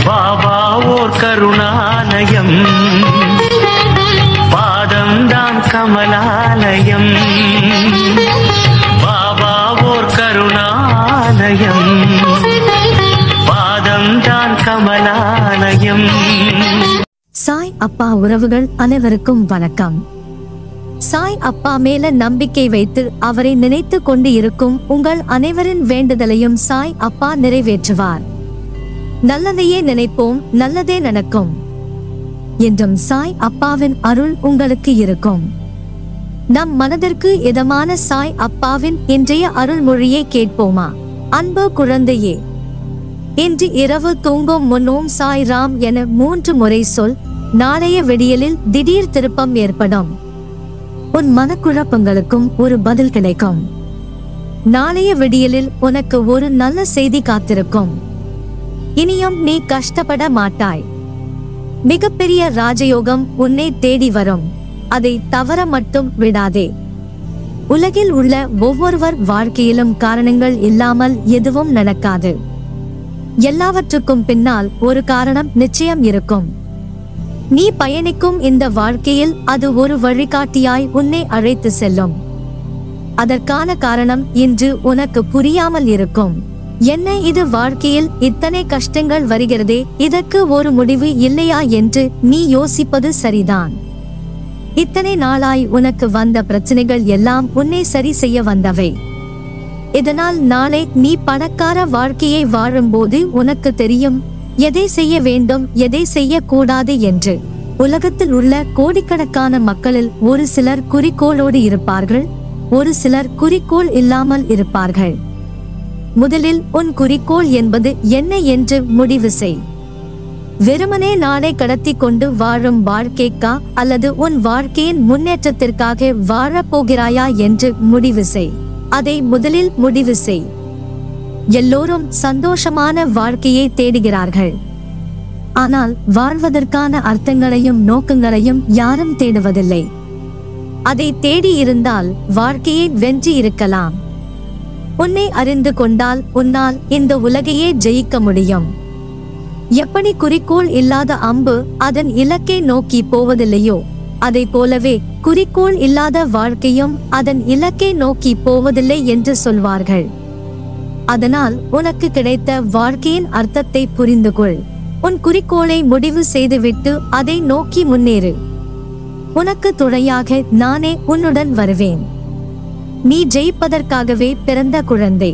பாபா ஓர் கருணாலயம் பாதம்தான் கமலாலயம் பாபா ஓர் கருணாலயம் பாதம்தான் கமலாலயம் சாய் அப்பா உறவுகள் அனைவருக்கும் வணக்கம் சாய் அப்பா மேல நம்பிக்கை வைத்து அவரை நினைத்து கொண்டு இருக்கும் உங்கள் அனைவரின் வேண்டுதலையும் சாய் அப்பா நிறைவேற்றுவார் நல்லதையே நினைப்போம் நல்லதே நடக்கும் என்றும் சாய் அப்பாவின் அருள் உங்களுக்கு இருக்கும் நம் மனதிற்கு இதமான சாய் அப்பாவின் இன்றைய அருள்மொழியை கேட்போமா அன்பு குழந்தையே இன்று இரவு தூங்கும் முன்னோம் சாய் ராம் என மூன்று முறை சொல் நாளைய விடியலில் திடீர் திருப்பம் ஏற்படும் உன் மனக்குழப்பங்களுக்கும் ஒரு பதில் கிடைக்கும் நாளைய விடியலில் உனக்கு ஒரு நல்ல செய்தி காத்திருக்கும் இனியும் நீ கஷ்டப்பட மாட்டாய் மிகப்பெரிய ராஜயோகம் உன்னை தேடி வரும் அதை தவற மட்டும் விடாதே உலகில் உள்ள ஒவ்வொருவர் வாழ்க்கையிலும் காரணங்கள் இல்லாமல் எதுவும் நடக்காது எல்லாவற்றுக்கும் பின்னால் ஒரு காரணம் நிச்சயம் இருக்கும் நீ பயணிக்கும் இந்த வாழ்க்கையில் அது ஒரு வழிகாட்டியாய் உன்னை அழைத்து செல்லும் அதற்கான காரணம் இன்று உனக்கு புரியாமல் இருக்கும் என்ன இது வாழ்க்கையில் இத்தனை கஷ்டங்கள் வருகிறதே இதற்கு ஒரு முடிவு இல்லையா என்று நீ யோசிப்பது சரிதான் இத்தனை நாளாய் உனக்கு வந்த பிரச்சனைகள் எல்லாம் உன்னை சரி செய்ய வந்தவை இதனால் நாளை நீ பணக்கார வாழ்க்கையை வாழும்போது உனக்கு தெரியும் எதை செய்ய வேண்டும் எதை செய்யக்கூடாது என்று உலகத்தில் உள்ள கோடிக்கணக்கான மக்களில் ஒரு சிலர் குறிக்கோளோடு இருப்பார்கள் ஒரு சிலர் குறிக்கோள் இல்லாமல் இருப்பார்கள் முதலில் உன் குறிக்கோள் என்பது என்ன என்று முடிவு செய் வெறுமனே நாளை கடத்தி கொண்டு வாழும் வாழ்க்கைக்கா அல்லது உன் வாழ்க்கையின் முன்னேற்றத்திற்காக வாழப் போகிறாயா என்று முடிவு செய் அதை முதலில் முடிவு செய் எல்லோரும் சந்தோஷமான வாழ்க்கையை தேடுகிறார்கள் ஆனால் வாழ்வதற்கான அர்த்தங்களையும் நோக்கங்களையும் யாரும் தேடுவதில்லை அதை தேடி இருந்தால் வாழ்க்கையை வெற்றி இருக்கலாம் உன்னை அறிந்து கொண்டால் உன்னால் இந்த உலகையே ஜெயிக்க முடியும் எப்படி குறிக்கோள் இல்லாத அம்பு அதன் இலக்கை நோக்கி போவதில்லையோ அதை போலவே குறிக்கோள் இல்லாத வாழ்க்கையும் அதன் இலக்கை நோக்கி போவதில்லை என்று சொல்வார்கள் அதனால் உனக்கு கிடைத்த வாழ்க்கையின் அர்த்தத்தை புரிந்து கொள் உன் குறிக்கோளை முடிவு செய்துவிட்டு அதை நோக்கி முன்னேறு உனக்கு துணையாக நானே உன்னுடன் வருவேன் நீ ஜெயிப்பதற்காகவே பிறந்த குழந்தை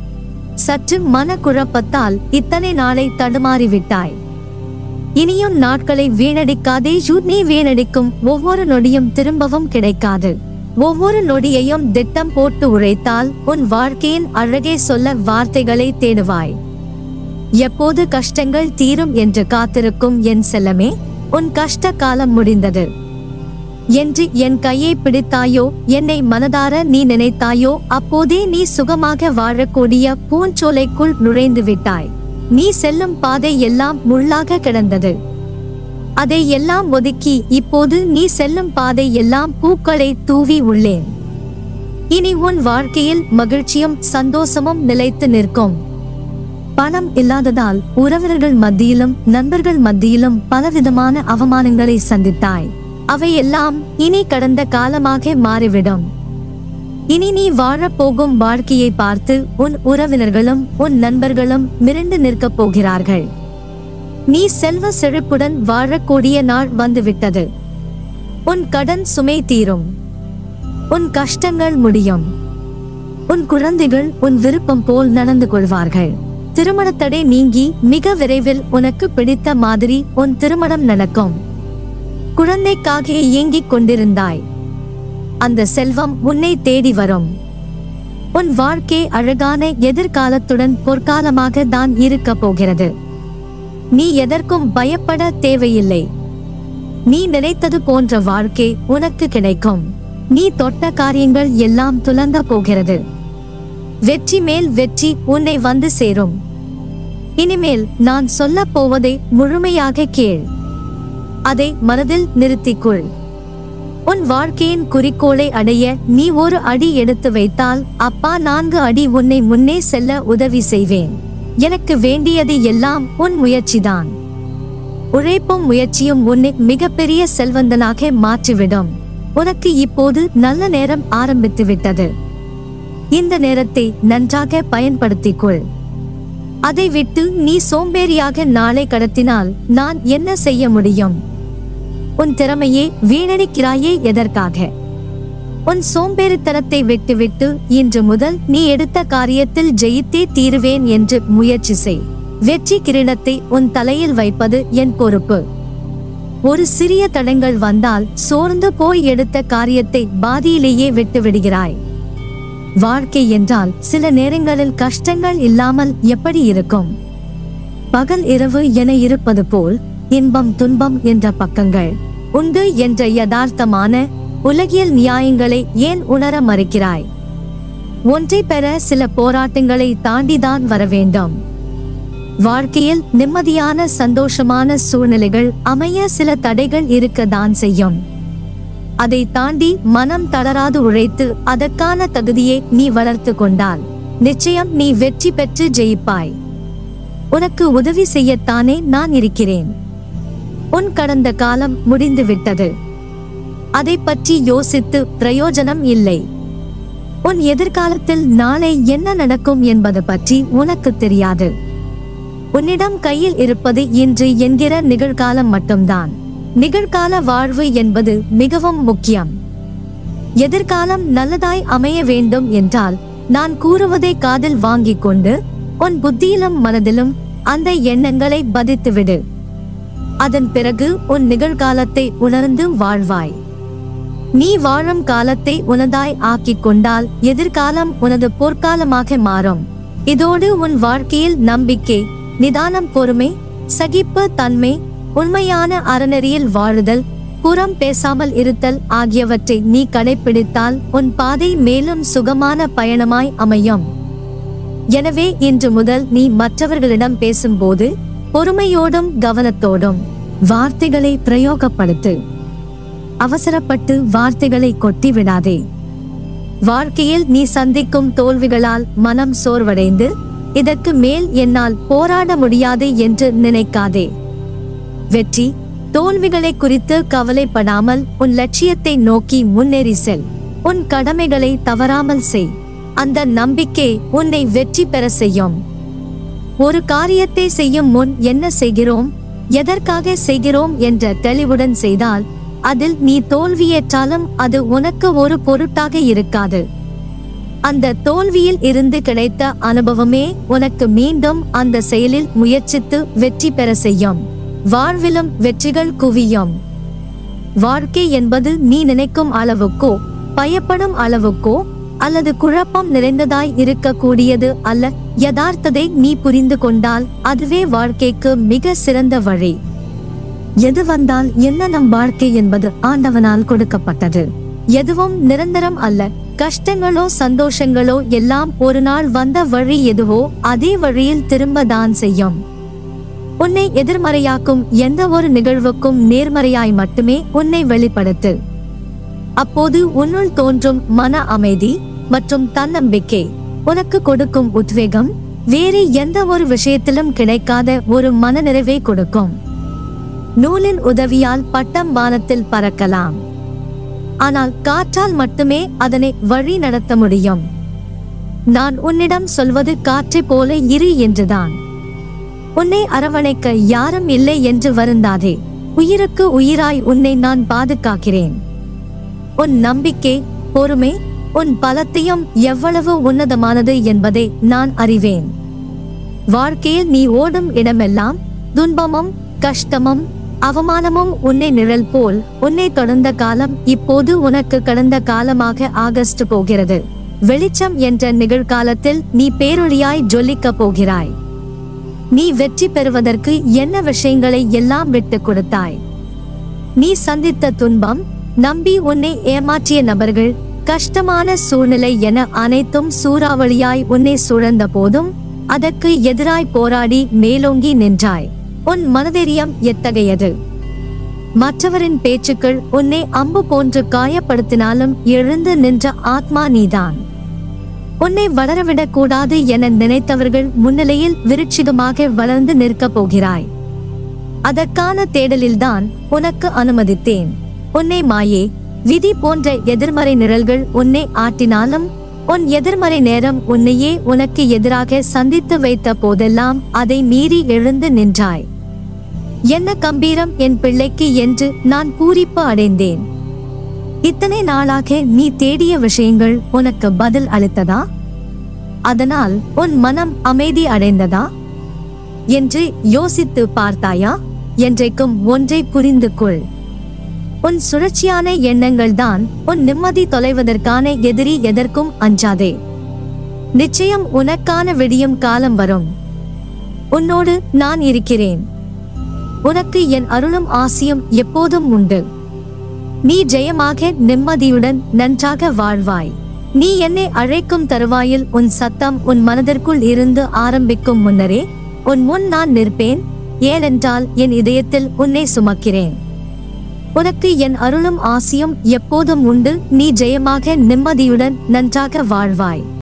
சற்று மனக்குழப்பத்தால் இத்தனை நாளை தடுமாறிவிட்டாய் இனியும் நாட்களை வீணடிக்காதே யூ நீ வீணடிக்கும் ஒவ்வொரு நொடியும் திரும்பவும் கிடைக்காது ஒவ்வொரு நொடியையும் திட்டம் போட்டு உழைத்தால் உன் வாழ்க்கையின் அழகே சொல்ல வார்த்தைகளை தேடுவாய் எப்போது கஷ்டங்கள் தீரும் என்று காத்திருக்கும் என் செல்லமே உன் கஷ்ட காலம் முடிந்தது என்று என் கையை பிடித்தாயோ என்னை மனதார நீ நினைத்தாயோ அப்போதே நீ சுகமாக வாழக்கூடிய பூஞ்சோலைக்குள் நுழைந்து விட்டாய் நீ செல்லும் பாதை எல்லாம் முள்ளாக கிடந்தது அதை எல்லாம் ஒதுக்கி இப்போது நீ செல்லும் பாதை எல்லாம் பூக்களை தூவி உள்ளேன் இனி உன் வாழ்க்கையில் மகிழ்ச்சியும் சந்தோஷமும் நிலைத்து நிற்கும் பணம் இல்லாததால் உறவினர்கள் மத்தியிலும் நண்பர்கள் மத்தியிலும் பலவிதமான அவமானங்களை சந்தித்தாய் அவையெல்லாம் இனி கடந்த காலமாக மாறிவிடும் இனி நீ வாழப்போகும் வாழ்க்கையை பார்த்து உன் உறவினர்களும் உன் நண்பர்களும் மிரண்டு நிற்கப் போகிறார்கள் நீ செல்வ செழிப்புடன் வாழக்கூடிய நாள் வந்துவிட்டது உன் கடன் சுமை தீரும் உன் கஷ்டங்கள் முடியும் உன் குழந்தைகள் உன் விருப்பம் போல் நடந்து கொள்வார்கள் திருமணத்தடை நீங்கி மிக விரைவில் உனக்கு பிடித்த மாதிரி உன் திருமணம் நடக்கும் குழந்தைக்காக இயங்கிக் கொண்டிருந்தாய் அந்த செல்வம் உன்னை தேடி வரும் உன் வாழ்க்கை அழகான எதிர்காலத்துடன் பொற்காலமாக தான் இருக்க போகிறது நீ எதற்கும் பயப்பட தேவையில்லை நீ நினைத்தது போன்ற வாழ்க்கை உனக்கு கிடைக்கும் நீ தொட்ட காரியங்கள் எல்லாம் துலங்க போகிறது வெற்றி மேல் வெற்றி உன்னை வந்து சேரும் இனிமேல் நான் சொல்லப் போவதை முழுமையாக கேள் அதை மனதில் நிறுத்திக்கொள் உன் வாழ்க்கையின் குறிக்கோளை அடைய நீ ஒரு அடி எடுத்து வைத்தால் அப்பா நான்கு அடி உன்னை முன்னே செல்ல உதவி செய்வேன் எனக்கு வேண்டியது எல்லாம் உன் முயற்சிதான் உழைப்பும் முயற்சியும் உன்னை மிகப்பெரிய செல்வந்தனாக மாற்றிவிடும் உனக்கு இப்போது நல்ல நேரம் ஆரம்பித்து விட்டது இந்த நேரத்தை நன்றாக பயன்படுத்திக் கொள் அதை விட்டு நீ சோம்பேறியாக நாளை கடத்தினால் நான் என்ன செய்ய முடியும் உன் திறமையை வீணடிக்கிறாயே எதற்காக உன் சோம்பேறித்தனத்தை விட்டுவிட்டு இன்று முதல் நீ எடுத்த காரியத்தில் ஜெயித்தே தீருவேன் என்று முயற்சி செய் வெற்றி கிரீடத்தை உன் தலையில் வைப்பது என் பொறுப்பு ஒரு சிறிய தடங்கள் வந்தால் சோர்ந்து போய் எடுத்த காரியத்தை பாதியிலேயே விட்டு விடுகிறாய் வாழ்க்கை என்றால் சில நேரங்களில் கஷ்டங்கள் இல்லாமல் எப்படி இருக்கும் பகல் இரவு என இருப்பது போல் இன்பம் துன்பம் என்ற பக்கங்கள் உண்டு என்ற யதார்த்தமான உலகியல் நியாயங்களை ஏன் உணர மறுக்கிறாய் ஒன்றை பெற சில போராட்டங்களை தாண்டிதான் வர வேண்டும் வாழ்க்கையில் நிம்மதியான சந்தோஷமான சூழ்நிலைகள் அமைய சில தடைகள் இருக்கத்தான் செய்யும் அதை தாண்டி மனம் தளராது உழைத்து அதற்கான தகுதியை நீ வளர்த்து கொண்டால் நிச்சயம் நீ வெற்றி பெற்று ஜெயிப்பாய் உனக்கு உதவி செய்யத்தானே நான் இருக்கிறேன் உன் கடந்த காலம் முடிந்து விட்டது அதை பற்றி யோசித்து பிரயோஜனம் இல்லை உன் எதிர்காலத்தில் நாளை என்ன நடக்கும் என்பது பற்றி உனக்கு தெரியாது உன்னிடம் கையில் இருப்பது இன்று என்கிற நிகழ்காலம் மட்டும்தான் நிகழ்கால வாழ்வு என்பது மிகவும் முக்கியம் எதிர்காலம் நல்லதாய் அமைய வேண்டும் என்றால் நான் கூறுவதை காதில் வாங்கிக் கொண்டு உன் புத்தியிலும் மனதிலும் அந்த எண்ணங்களை பதித்துவிடு அதன் பிறகு உன் நிகழ்காலத்தை உணர்ந்து வாழ்வாய் நீ வாழும் காலத்தை உனதாய் ஆக்கிக் கொண்டால் எதிர்காலம் உனது பொற்காலமாக மாறும் இதோடு உன் வாழ்க்கையில் நம்பிக்கை நிதானம் பொறுமை சகிப்பு தன்மை உண்மையான அறநெறியில் வாழுதல் புறம் பேசாமல் இருத்தல் ஆகியவற்றை நீ கடைப்பிடித்தால் உன் பாதை மேலும் சுகமான பயணமாய் அமையும் எனவே இன்று முதல் நீ மற்றவர்களிடம் பேசும்போது பொறுமையோடும் கவனத்தோடும் வார்த்தைகளை பிரயோகப்படுத்து அவசரப்பட்டு வார்த்தைகளை கொட்டி விடாதே வாழ்க்கையில் நீ சந்திக்கும் தோல்விகளால் மனம் சோர்வடைந்து இதற்கு மேல் என்னால் போராட முடியாது என்று நினைக்காதே வெற்றி தோல்விகளை குறித்து கவலைப்படாமல் உன் லட்சியத்தை நோக்கி முன்னேறி செல் உன் கடமைகளை தவறாமல் செய் அந்த நம்பிக்கை உன்னை வெற்றி பெற செய்யும் ஒரு காரியத்தை செய்யும் முன் என்ன செய்கிறோம் எதற்காக செய்கிறோம் என்ற தெளிவுடன் செய்தால் அதில் நீ தோல்வியேற்றாலும் அது உனக்கு ஒரு பொருட்டாக இருக்காது அந்த தோல்வியில் இருந்து கிடைத்த அனுபவமே உனக்கு மீண்டும் அந்த செயலில் முயற்சித்து வெற்றி பெற செய்யும் வாழ்விலும் வெற்றிகள் குவியும் வாழ்க்கை என்பது நீ நினைக்கும் அளவுக்கோ பயப்படும் அளவுக்கோ அல்லது குழப்பம் நிறைந்ததாய் இருக்கக்கூடியது அல்ல யதார்த்தத்தை நீ புரிந்து கொண்டால் அதுவே வாழ்க்கைக்கு மிக சிறந்த வழி எது வந்தால் என்ன நம் வாழ்க்கை என்பது ஆண்டவனால் கொடுக்கப்பட்டது எதுவும் நிரந்தரம் அல்ல கஷ்டங்களோ சந்தோஷங்களோ எல்லாம் ஒரு நாள் வந்த வழி எதுவோ அதே வழியில் திரும்ப தான் செய்யும் உன்னை எதிர்மறையாக்கும் எந்த ஒரு நிகழ்வுக்கும் நேர்மறையாய் மட்டுமே உன்னை வெளிப்படுத்து அப்போது உன்னுள் தோன்றும் மன அமைதி மற்றும் தன்னம்பிக்கை உனக்கு கொடுக்கும் உத்வேகம் வேறு எந்த ஒரு விஷயத்திலும் கிடைக்காத ஒரு மனநிறைவை கொடுக்கும் நூலின் உதவியால் பட்டம் வானத்தில் பறக்கலாம் ஆனால் காற்றால் மட்டுமே அதனை வழி நடத்த முடியும் நான் உன்னிடம் சொல்வது காற்றைப் போல இரு என்றுதான் உன்னை அரவணைக்க யாரும் இல்லை என்று வருந்தாதே உயிருக்கு உயிராய் உன்னை நான் பாதுகாக்கிறேன் உன் நம்பிக்கை பொறுமை உன் பலத்தையும் எவ்வளவு உன்னதமானது என்பதை நான் அறிவேன் வாழ்க்கையில் நீ ஓடும் இடமெல்லாம் துன்பமும் கஷ்டமும் அவமானமும் உன்னை நிழல் போல் உன்னை தொடர்ந்த காலம் இப்போது உனக்கு கடந்த காலமாக ஆகஸ்ட் போகிறது வெளிச்சம் என்ற நிகழ்காலத்தில் நீ பேரொளியாய் ஜொலிக்கப் போகிறாய் நீ வெற்றி பெறுவதற்கு என்ன விஷயங்களை எல்லாம் விட்டுக் கொடுத்தாய் நீ சந்தித்த துன்பம் நம்பி உன்னை ஏமாற்றிய நபர்கள் கஷ்டமான சூழ்நிலை என அனைத்தும் சூறாவளியாய் உன்னை சுழந்த போதும் அதற்கு எதிராய் போராடி மேலோங்கி நின்றாய் உன் மனதைரியம் எத்தகையது மற்றவரின் பேச்சுக்கள் உன்னை அம்பு போன்று காயப்படுத்தினாலும் எழுந்து நின்ற ஆத்மா நீதான் உன்னை வளரவிடக் கூடாது என நினைத்தவர்கள் முன்னிலையில் விருட்சிகமாக வளர்ந்து நிற்கப் போகிறாய் அதற்கான தேடலில்தான் உனக்கு அனுமதித்தேன் உன்னை மாயே விதி போன்ற எதிர்மறை நிழல்கள் உன்னை ஆட்டினாலும் உன் எதிர்மறை நேரம் உன்னையே உனக்கு எதிராக சந்தித்து வைத்த போதெல்லாம் அதை மீறி எழுந்து நின்றாய் என்ன கம்பீரம் என் பிள்ளைக்கு என்று நான் பூரிப்பு அடைந்தேன் இத்தனை நாளாக நீ தேடிய விஷயங்கள் உனக்கு பதில் அளித்ததா அதனால் உன் மனம் அமைதி அடைந்ததா என்று யோசித்து பார்த்தாயா என்றைக்கும் ஒன்றை புரிந்து கொள் உன் சுழற்சியான எண்ணங்கள் தான் உன் நிம்மதி தொலைவதற்கான எதிரி எதற்கும் அஞ்சாதே நிச்சயம் உனக்கான விடியும் காலம் வரும் உன்னோடு நான் இருக்கிறேன் உனக்கு என் அருளும் ஆசியும் எப்போதும் உண்டு நீ ஜெயமாக நிம்மதியுடன் நன்றாக வாழ்வாய் நீ என்னை அழைக்கும் தருவாயில் உன் சத்தம் உன் மனதிற்குள் இருந்து ஆரம்பிக்கும் முன்னரே உன் முன் நான் நிற்பேன் ஏனென்றால் என் இதயத்தில் உன்னை சுமக்கிறேன் உனக்கு என் அருளும் ஆசியும் எப்போதும் உண்டு நீ ஜெயமாக நிம்மதியுடன் நன்றாக வாழ்வாய்